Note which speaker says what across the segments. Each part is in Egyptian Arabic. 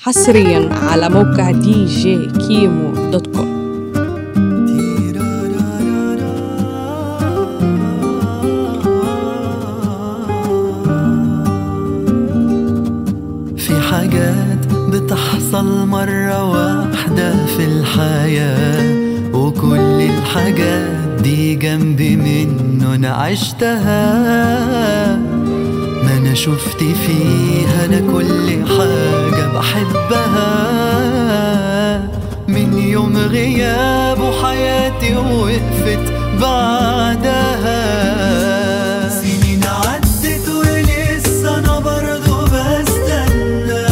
Speaker 1: حصريا على موقع دي جي كيمو دوت كوم
Speaker 2: في حاجات بتحصل مرة واحدة في الحياة وكل الحاجات دي جنبي منه أنا عشتها ما أنا شفت فيها أنا كل حاجة بحبها من يوم غيابه حياتي وقفت بعدها سنين عدت ولسه أنا برضه بستنى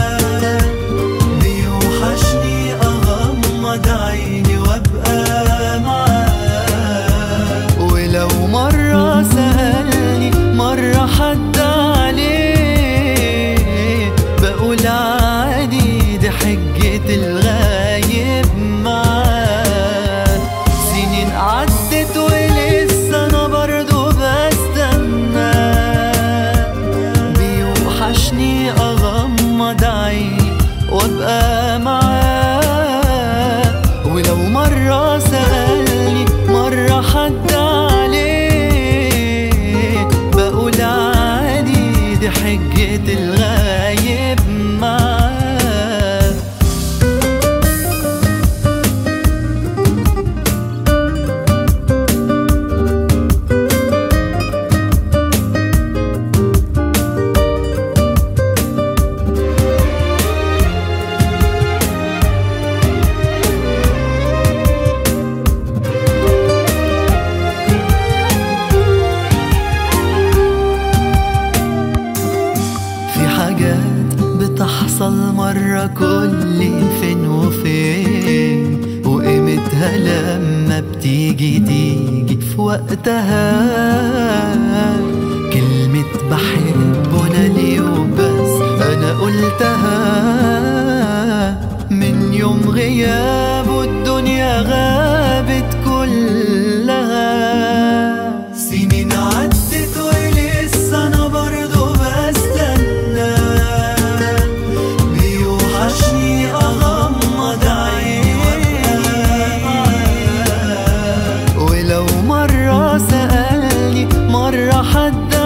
Speaker 2: بيوحشني أغمض عيني وأبقى معاه ولو مرة سألني مرة حد عليه بقول عادي دي حجة الغايب معاه سنين عدت ولسه أنا برضه بستنى بيوحشني أغمض عيني وأبقى معاه ولو مرة سألني مرة حد عليه بقول عادي دي حجة الغايب معاه في حاجات بتحصل مرة كل فين وفين وقيمتها لما بتيجي تيجي في وقتها كلمة بحب أنا ليه وبس أنا قلتها من يوم غيابه الدنيا غابت كلها سنين عدت ولسه أنا برضه بستنى بيوحشني أغمض عيني ولو مرة سألني مرة حد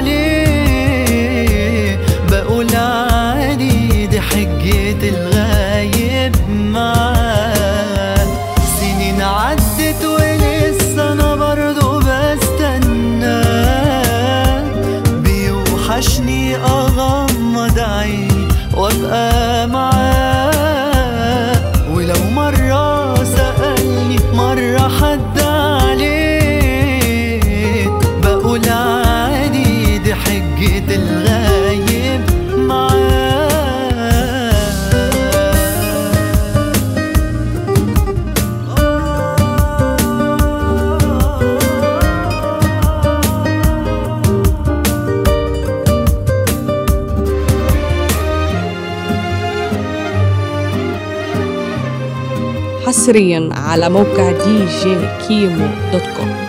Speaker 2: عليه بقول عادي دي حجة الغايب معاه سنين عدت ولسه أنا برضه بستنى بيوحشني أغمض عيني وأبقى معاه ولو مرة سألني مرة حد عليه بقول عادي دي حجة الغايب معاه
Speaker 1: حصريا على موقع دي جي كيمو دوت كوم